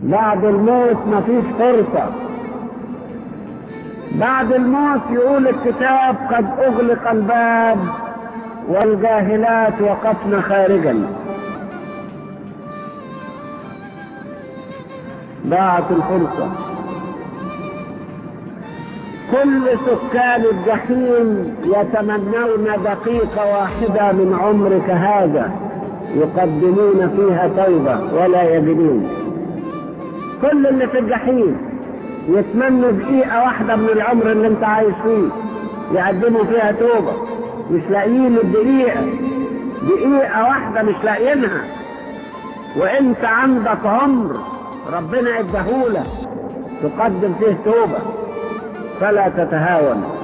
بعد الموت مفيش فرصة بعد الموت يقول الكتاب قد أغلق الباب والجاهلات وقفن خارجا ضاعت الفرصة كل سكان الجحيم يتمنون دقيقة واحدة من عمرك هذا يقدمون فيها توبة ولا يجدون كل اللي في الجحيم يتمنوا دقيقة واحدة من العمر اللي انت عايش فيه يقدموا فيها توبة مش لاقيين الدقيقة دقيقة واحدة مش لاقيينها وانت عندك عمر ربنا اداهولك تقدم فيه توبة فلا تتهاون